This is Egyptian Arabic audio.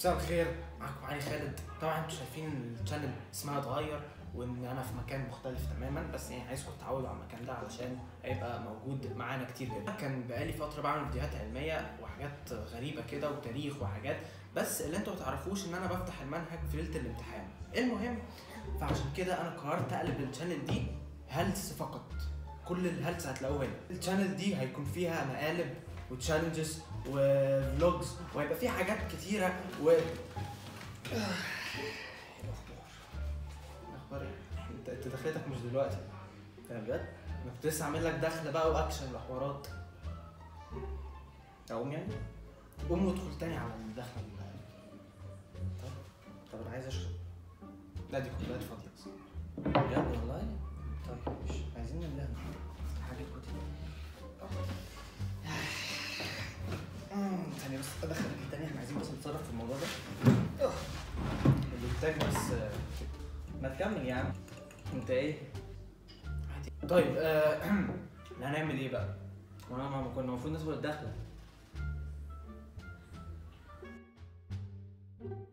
مساء الخير معاكم علي خالد طبعا انتوا شايفين الشانل اسمها اتغير وان انا في مكان مختلف تماما بس يعني عايزكم تتعودوا على المكان ده علشان هيبقى موجود معانا كتير جدا كان بقالي فتره بعمل فيديوهات علميه وحاجات غريبه كده وتاريخ وحاجات بس اللي انتوا ما تعرفوش ان انا بفتح المنهج في ليله الامتحان المهم فعشان كده انا قررت اقلب الشانل دي هلس فقط كل الهلس هتلاقوه هنا الشانل دي هيكون فيها مقالب وتشالنجز وفلوجز وهيبقى فيها حاجات كتيره و ايه الاخبار الاخبار ايه انت انت دخلتك مش دلوقتي فاهم بجد انا كنت لسه عامل لك دخله بقى واكشن وحوارات اقوم يعني قوم وادخل تاني على الدخله ال- طب طب انا عايز اشرب لا دي كوبايات فاضيه اصلا بجد والله طيب مش عايزين نملاها حاجه كده أمم، ثانية بس ادخل دي تاني احنا عايزين بس نتصرف في الموضوع ده أوه. الانتاج بس آه، ما تكمل يا عم انت ايه عادي. طيب آه، احنا هنعمل ايه بقى؟ وانا ما كنا المفروض ندخل الدخله